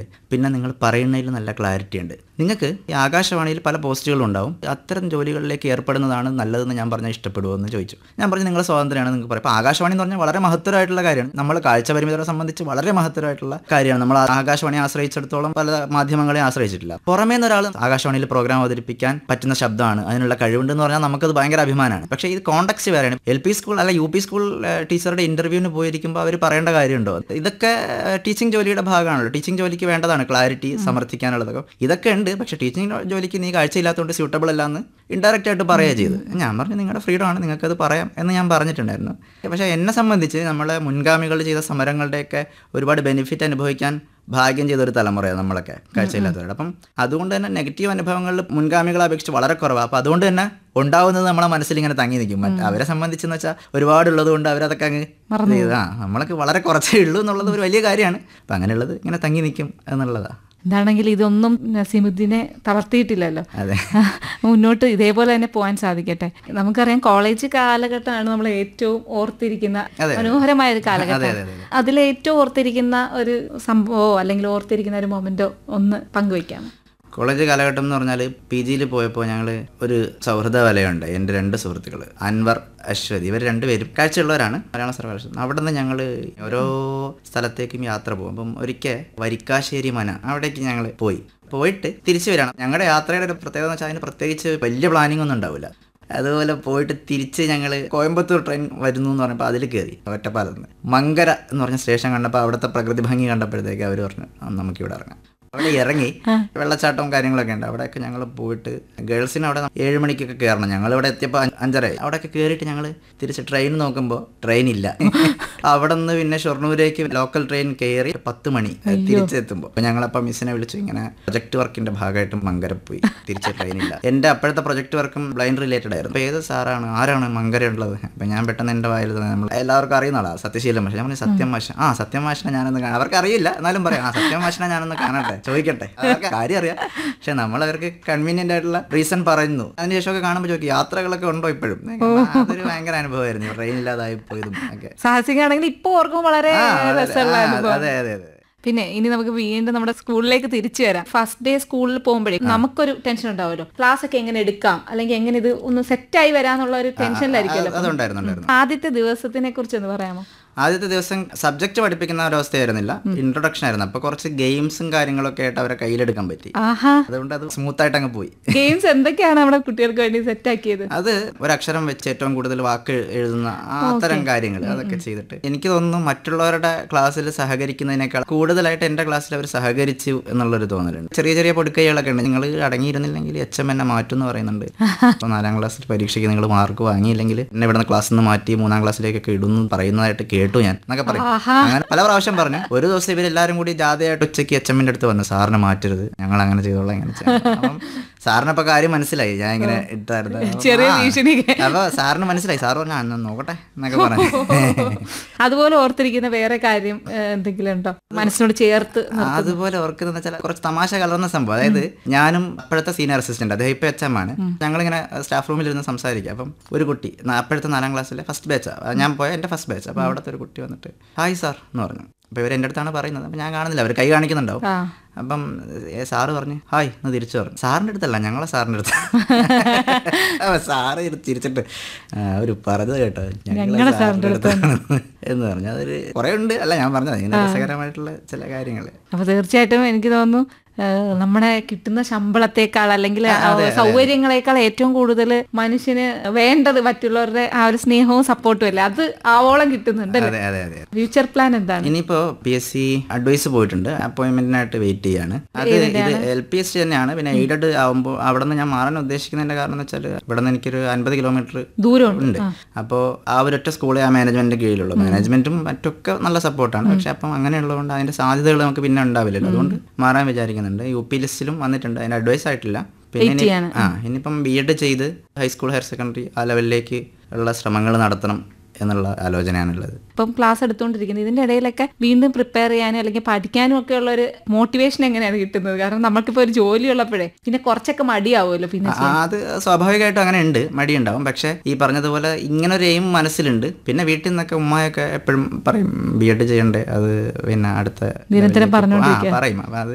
പിന്നെ നിങ്ങൾ പറയുന്നതിൽ നല്ല ക്ലാരിറ്റി ഉണ്ട് നിങ്ങൾക്ക് ഈ ആകാശവാണിയിൽ പല പോസ്റ്റുകളും ഉണ്ടാവും അത്തരം ജോലികളിലേക്ക് ഏർപ്പെടുന്നതാണ് നല്ലതെന്ന് ഞാൻ പറഞ്ഞാൽ ഇഷ്ടപ്പെടുമോ എന്ന് ചോദിച്ചു ഞാൻ പറഞ്ഞു നിങ്ങൾ സ്വാതന്ത്ര്യമാണ് നിങ്ങൾക്ക് പറയാം അപ്പോൾ ആകാശവാണി എന്ന് പറഞ്ഞാൽ വളരെ മഹത്തരമായിട്ടുള്ള കാര്യമാണ് നമ്മൾ കാഴ്ച പരിമിതരെ സംബന്ധിച്ച് വളരെ മഹത്തരമായിട്ടുള്ള കാര്യമാണ് നമ്മൾ ആകാശവാണിയെ ആശ്രയിച്ചിടത്തോളം പല മാധ്യമങ്ങളെ ആശ്രയിച്ചിട്ടില്ല പുറമേ നിന്ന് ഒരാൾ ആകാശവാണിയിൽ പ്രോഗ്രാം അവതരിപ്പിക്കാൻ പറ്റുന്ന ശബ്ദമാണ് അതിനുള്ള കഴിവുണ്ടെന്ന് പറഞ്ഞാൽ നമുക്കത് ഭയങ്കര അഭിമാനമാണ് പക്ഷേ ഇത് കോണ്ടക്സ്റ്റ് വേറെയാണ് എൽ പി സ്കൂൾ അല്ല യു പി സ്കൂൾ ഏഹ്, ടീച്ചറുടെ ഇന്റർവ്യൂവിന് പോയിരിക്കുമ്പോൾ അവർ പറയേണ്ട കാര്യമുണ്ടോ ഇതൊക്കെ ഏഹ്, ടീച്ചിങ് ജോലിയുടെ ഭാഗമാണല്ലോ ടീച്ചിങ് ജോലിക്ക് വേണ്ടതാണ് ക്ലാരിറ്റി സമർത്ഥിക്കാനുള്ളതൊക്കെ ഇതൊക്കെ ഉണ്ട് പക്ഷേ ടീച്ചിങ് ജോലിക്ക് നീ കാഴ്ചയില്ലാത്തതുകൊണ്ട് സ്യൂട്ടബിൾ അല്ല എന്ന് ഇൻഡയറക്റ്റ് ആയിട്ട് പറയുക ചെയ്ത് ഞാൻ പറഞ്ഞു നിങ്ങളുടെ ഫ്രീഡം ആണ് നിങ്ങൾക്കത് പറയാം എന്ന് ഞാൻ പറഞ്ഞിട്ടുണ്ടായിരുന്നു പക്ഷേ എന്നെ സംബന്ധിച്ച് നമ്മളെ മുൻഗാമികൾ ചെയ്ത സമരങ്ങളുടെയൊക്കെ ഒരുപാട് ബെനിഫിറ്റ് അനുഭവിക്കാൻ ഭാഗ്യം ചെയ്ത ഒരു തലമുറയാണ് നമ്മളൊക്കെ കാഴ്ചയില്ലാത്തവരുടെ അപ്പം അതുകൊണ്ട് തന്നെ നെഗറ്റീവ് അനുഭവങ്ങളിൽ മുൻഗാമികളെ അപേക്ഷിച്ച് വളരെ കുറവാണ് അപ്പം അതുകൊണ്ട് തന്നെ ഉണ്ടാവുന്നത് നമ്മളെ മനസ്സിൽ ഇങ്ങനെ തങ്ങി നിൽക്കും മറ്റ് അവരെ സംബന്ധിച്ചെന്ന് വെച്ചാൽ ഒരുപാടുള്ളത് കൊണ്ട് അവരതൊക്കെ അങ്ങ് ചെയ്ത് ആ നമ്മളൊക്കെ വളരെ കുറച്ചേ ഉള്ളൂ എന്നുള്ളത് ഒരു വലിയ കാര്യമാണ് അപ്പം അങ്ങനെയുള്ളത് ഇങ്ങനെ തങ്ങി നിൽക്കും എന്നുള്ളതാണ് എന്താണെങ്കിൽ ഇതൊന്നും നസീമുദ്ദീനെ തളർത്തിയിട്ടില്ലല്ലോ അതെ മുന്നോട്ട് ഇതേപോലെ തന്നെ പോകാൻ സാധിക്കട്ടെ നമുക്കറിയാം കോളേജ് കാലഘട്ടമാണ് നമ്മൾ ഏറ്റവും ഓർത്തിരിക്കുന്ന മനോഹരമായ ഒരു കാലഘട്ടം അതിൽ ഏറ്റവും ഓർത്തിരിക്കുന്ന ഒരു സംഭവമോ അല്ലെങ്കിൽ ഓർത്തിരിക്കുന്ന ഒരു മൊമെന്റോ ഒന്ന് പങ്കുവയ്ക്കാം കോളേജ് കാലഘട്ടം എന്ന് പറഞ്ഞാൽ പി ജിയിൽ പോയപ്പോൾ ഞങ്ങൾ ഒരു സൗഹൃദ വലയുണ്ട് എൻ്റെ രണ്ട് സുഹൃത്തുക്കൾ അൻവർ അശ്വതി ഇവർ രണ്ടുപേരും കാഴ്ചയുള്ളവരാണ് മലയാള സർവകലാശാല അവിടെ നിന്ന് ഞങ്ങൾ ഓരോ സ്ഥലത്തേക്കും യാത്ര പോകും അപ്പം ഒരിക്കൽ വരിക്കാശ്ശേരി മന അവിടേക്ക് ഞങ്ങൾ പോയി പോയിട്ട് തിരിച്ചു വരണം ഞങ്ങളുടെ യാത്രയുടെ ഒരു പ്രത്യേകത എന്ന് വെച്ചാൽ അതിന് പ്രത്യേകിച്ച് വലിയ പ്ലാനിംഗ് ഒന്നും ഉണ്ടാവില്ല അതുപോലെ പോയിട്ട് തിരിച്ച് ഞങ്ങൾ കോയമ്പത്തൂർ ട്രെയിൻ വരുന്നു എന്ന് പറഞ്ഞപ്പോൾ അതിൽ കയറി ഒറ്റപ്പാലത്ത് നിന്ന് മങ്കര എന്ന് പറഞ്ഞ സ്റ്റേഷൻ കണ്ടപ്പോൾ അവിടുത്തെ പ്രകൃതി ഭംഗി കണ്ടപ്പോഴത്തേക്ക് അവർ പറഞ്ഞു "ആ, നമുക്കിവിടെ ഇറങ്ങാം അവിടെ ഇറങ്ങി വെള്ളച്ചാട്ടവും കാര്യങ്ങളൊക്കെ ഉണ്ട് അവിടെയൊക്കെ ഞങ്ങൾ പോയിട്ട് ഗേൾസിന് അവിടെ ഏഴ് മണിക്കൊക്കെ കയറണം ഞങ്ങൾ ഇവിടെ എത്തിയപ്പോൾ അഞ്ച് അഞ്ചരയായി അവിടെയൊക്കെ കയറിയിട്ട് ഞങ്ങൾ തിരിച്ച് ട്രെയിൻ നോക്കുമ്പോൾ ട്രെയിൻ ഇല്ല അവിടെ നിന്ന് പിന്നെ ഷൊർണൂരേക്ക് ലോക്കൽ ട്രെയിൻ കയറി പത്ത് മണി തിരിച്ചെത്തുമ്പോൾ അപ്പോൾ ഞങ്ങളപ്പോൾ മിസ്സിനെ വിളിച്ചു ഇങ്ങനെ പ്രൊജക്ട് വർക്കിന്റെ ഭാഗമായിട്ട് മങ്കര പോയി തിരിച്ച് ട്രെയിൻ ഇല്ല എൻ്റെ അപ്പോഴത്തെ പ്രൊജക്ട് വർക്കും ബ്ലൈൻഡ് റിലേറ്റഡ് ആയിരുന്നു അപ്പോൾ ഏത് സാറാണ് ആരാണ് മങ്കര ഉള്ളത് അപ്പം ഞാൻ പെട്ടെന്ന് എൻ്റെ വായിൽ തന്നെ നമ്മൾ എല്ലാവർക്കും അറിയുന്ന ആളാണ് സത്യശീലം മാഷ ഞാൻ പറഞ്ഞു സത്യം മാഷ ആ സത്യം മാഷിനെ ഞാനൊന്ന് കാണാം അവർക്ക് അറിയില്ല എന്നാലും പറയാം ആ സത്യം മാഷിനെ ഞാനൊന്ന് കാണട്ടെ ചോദിക്കട്ടെ അതൊക്കെ കാര്യം അറിയാം പക്ഷെ നമ്മൾ അവർക്ക് കൺവീനിയന്റ് ആയിട്ടുള്ള റീസൺ പറയുന്നു അതിനുശേഷമൊക്കെ കാണുമ്പോൾ ചോദിക്കും യാത്രകളൊക്കെ ഉണ്ടോ ഇപ്പോഴും അതൊരു ഭയങ്കര അനുഭവമായിരുന്നു ട്രെയിൻ ഇല്ലാതായി പോയതും ഒക്കെ സാഹസികമാണെങ്കിൽ ഇപ്പൊ ഓർക്കുമ്പോൾ വളരെ ആ, അതെ, രസമുള്ള ആ, അനുഭവം അതെ അതെ അതെ പിന്നെ ഇനി നമുക്ക് വീണ്ടും നമ്മുടെ സ്കൂളിലേക്ക് തിരിച്ചു വരാം ഫസ്റ്റ് ഡേ സ്കൂളിൽ പോകുമ്പോഴേ നമുക്കൊരു ടെൻഷൻ ഉണ്ടാവുമല്ലോ ക്ലാസ് ഒക്കെ എങ്ങനെ എടുക്കാം അല്ലെങ്കിൽ എങ്ങനെ ഇത് ഒന്ന് സെറ്റായി വരാന്നുള്ള ഒരു ടെൻഷനിലായിരിക്കുമല്ലോ അത് അതുണ്ടായിരുന്നു ഉണ്ടായിരുന്നു ആദ്യത്തെ ദിവസത്തിനെ കുറിച്ച് ഒന്ന് പറയാമോ ആദ്യത്തെ ദിവസം സബ്ജക്റ്റ് പഠിപ്പിക്കുന്ന ഒരവസ്ഥയായിരുന്നില്ല ഇൻട്രൊഡക്ഷൻ ആയിരുന്നു അപ്പോൾ കുറച്ച് ഗെയിംസും കാര്യങ്ങളൊക്കെ ആയിട്ട് അവരെ കയ്യിലെടുക്കാൻ പറ്റി ആഹാ അതുകൊണ്ട് അത് സ്മൂത്ത് ആയിട്ട് അങ്ങ് പോയി ഗെയിംസ് എന്തൊക്കെയാണ് നമ്മുടെ കുട്ടികൾക്ക് വേണ്ടി സെറ്റ് ആക്കിയത് അത് ഒരക്ഷരം വെച്ച് ഏറ്റവും കൂടുതൽ വാക്ക് എഴുതുന്ന ആ അത്തരം കാര്യങ്ങൾ അതൊക്കെ ചെയ്തിട്ട് എനിക്ക് തോന്നുന്നു മറ്റുള്ളവരുടെ ക്ലാസ്സിൽ സഹകരിക്കുന്നതിനേക്കാൾ കൂടുതലായിട്ട് എൻ്റെ ക്ലാസ്സിൽ അവർ സഹകരിച്ചു എന്നുള്ളൊരു തോന്നലുണ്ട് ചെറിയ ചെറിയ പൊടിക്കൈകളൊക്കെ ഉണ്ട് നിങ്ങൾ അടങ്ങിയിരുന്നില്ലെങ്കിൽ എച്ച് എം എന്നെ മാറ്റും എന്ന് പറയുന്നുണ്ട് അപ്പോൾ നാലാം ക്ലാസ്സിൽ പരീക്ഷയ്ക്ക് നിങ്ങൾ മാർക്ക് വാങ്ങിയില്ലെങ്കിൽ എന്നെ ഇവിടുന്ന് ക്ലാസ്സിൽ നിന്ന് മാറ്റി മൂന്നാം ക്ലാസ്സിലേക്കൊക്കെ ഇടുന്നു പറയുന്നതായിട്ട് കേട്ടു ഞാൻ എന്നൊക്കെ പറയും അങ്ങനെ പല പ്രാവശ്യം പറഞ്ഞു ഒരു ദിവസം ഇവരെല്ലാവരും കൂടി ജാഥയായിട്ട് ഉച്ചയ്ക്ക് എച്ച് എമ്മിൻ്റെ അടുത്ത് വന്നു സാറിനെ മാറ്റരുത് ഞങ്ങൾ അങ്ങനെ ചെയ്തോളാം ഇങ്ങനെ ചെയ്യാം അപ്പം സാറിനപ്പോൾ കാര്യം മനസ്സിലായി ഞാൻ ഇങ്ങനെ ഇട്ടായിരുന്നു അപ്പം, ചെറിയ ആ. ഭീഷണി അപ്പൊ സാറിന് മനസ്സിലായി സാർ പറഞ്ഞു "ആ, എന്നാ നോക്കട്ടെ എന്നൊക്കെ പറഞ്ഞു അതുപോലെ ഓർത്തിരിക്കുന്ന വേറെ കാര്യം ഏഹ്, എന്തെങ്കിലും ഉണ്ടോ മനസ്സിനോട് ചേർത്ത് അതുപോലെ ഓർക്കുന്ന വെച്ചാൽ കുറച്ച് തമാശ കലർന്ന സംഭവം അതായത് ഞാനും അപ്പോഴത്തെ സീനിയർ അസിസ്റ്റന്റ് അദ്ദേഹം ഇപ്പൊ എച്ച് എം ആണ് ഞങ്ങളിങ്ങനെ സ്റ്റാഫ് റൂമിൽ ഇരുന്ന് സംസാരിക്കുക അപ്പം ഒരു കുട്ടി ന- അപ്പോഴത്തെ നാലാം ക്ലാസ്സിലെ ഫസ്റ്റ് ബാച്ചാ ഞാൻ പോയ എൻ്റെ ഫസ്റ്റ് ബാച്ച് അപ്പോൾ അവിടുത്തെ ഒരു കുട്ടി വന്നിട്ട് ഹായ് സാർ എന്ന് പറഞ്ഞു അപ്പോൾ ഇവർ എൻ്റെ അടുത്താണ് പറയുന്നത് അപ്പം ഞാൻ കാണുന്നില്ല അവർ കൈ കാണിക്കുന്നുണ്ടാവും ആ അപ്പം ഏ, സാറ് പറഞ്ഞു ഹായ് എന്ന് തിരിച്ചു പറഞ്ഞു സാറിൻ്റെ അടുത്തല്ല ഞങ്ങളെ സാറിൻ്റെ അടുത്ത് അപ്പം സാറ് ഇരു- തിരിച്ചിട്ട് "ആ, ഒരു പറഞ്ഞത് കേട്ടോ ഞങ്ങളെ സാറിൻ്റെ അടുത്താണ് എന്ന് പറഞ്ഞു അതൊരു കുറേ ഉണ്ട് അല്ല ഞാൻ പറഞ്ഞത് ഇങ്ങനെ രസകരമായിട്ടുള്ള ചില കാര്യങ്ങൾ അപ്പൊ തീർച്ചയായിട്ടും എനിക്ക് തോന്നുന്നു ഏഹ്, നമ്മുടെ കിട്ടുന്ന ശമ്പളത്തെക്കാൾ അല്ലെങ്കിൽ ആ സൗകര്യങ്ങളെക്കാൾ ഏറ്റവും കൂടുതൽ മനുഷ്യന് വേണ്ടത് മറ്റുള്ളവരുടെ ആ ഒരു സ്നേഹവും സപ്പോർട്ടും അല്ലേ അത് ആവോളം കിട്ടുന്നുണ്ട് അതെ അതെ അതെ ഫ്യൂച്ചർ പ്ലാൻ എന്താണ് ഇനിയിപ്പോ പി എസ് സി അഡ്വൈസ് പോയിട്ടുണ്ട് അപ്പോയിന്റ്മെന്റിനായിട്ട് വെയിറ്റ് ചെയ്യാണ് അത് ഇത് എൽ പി എസ് സി തന്നെയാണ് പിന്നെ എയ്ഡഡ് ആവുമ്പോൾ അവിടെ നിന്ന് ഞാൻ മാറാൻ ഉദ്ദേശിക്കുന്നതിന്റെ കാരണം എന്ന് വെച്ചാൽ ഇവിടെ നിന്ന് എനിക്കൊരു അൻപത് കിലോമീറ്റർ ദൂരമുണ്ട് ഉണ്ട് അപ്പോൾ ആ ഒരൊറ്റ സ്കൂളെ ആ മാനേജ്മെന്റിന്റെ കീഴിലുള്ളൂ മാനേജ്മെന്റും മറ്റൊക്കെ നല്ല സപ്പോർട്ടാണ് പക്ഷെ അപ്പം അങ്ങനെയുള്ളതുകൊണ്ട് അതിന്റെ സാധ്യതകൾ നമുക്ക് പിന്നെ ഉണ്ടാവില്ലല്ലോ അതുകൊണ്ട് മാറാൻ വിചാരിക്കുന്നുണ്ട് യു പി ലിസ്റ്റിലും വന്നിട്ടുണ്ട് അതിന്റെ അഡ്വൈസ് ആയിട്ടില്ല പിന്നെ ഇനി- ചെയ്യാണ്. ആ ഇനിയിപ്പം ബി എഡ് ചെയ്ത് ഹൈസ്കൂൾ ഹയർ സെക്കൻഡറി ആ ലെവലിലേക്ക് ഉള്ള ശ്രമങ്ങൾ നടത്തണം എന്നുള്ള ആലോചനയാണുള്ളത് ഇപ്പം ക്ലാസ് എടുത്തുകൊണ്ടിരിക്കുന്നത് ഇതിന്റെ ഇടയിലൊക്കെ വീണ്ടും പ്രിപ്പയർ ചെയ്യാനും അല്ലെങ്കിൽ പഠിക്കാനും ഒക്കെ ഉള്ള ഒരു മോട്ടിവേഷൻ എങ്ങനെയാണ് കിട്ടുന്നത് കാരണം നമുക്കിപ്പോൾ ഒരു ജോലി ഉള്ളപ്പോഴേ പിന്നെ കുറച്ചൊക്കെ മടിയാവുമല്ലോ പിന്നെ ആ, അത് സ്വാഭാവികമായിട്ടും അങ്ങനെ ഉണ്ട് മടിയുണ്ടാവും പക്ഷേ ഈ പറഞ്ഞതുപോലെ ഇങ്ങനെ ഒരു എയിം മനസ്സിലുണ്ട് പിന്നെ വീട്ടിൽ നിന്നൊക്കെ ഉമ്മയൊക്കെ എപ്പോഴും പറയും ബി എഡ് ചെയ്യണ്ടേ അത് പിന്നെ അടുത്ത നിരന്തരം ലെവലിലേക്ക് പോ- ആ, പറഞ്ഞുകൊണ്ടിരിക്കുക. പറയും അപ്പൊ അത്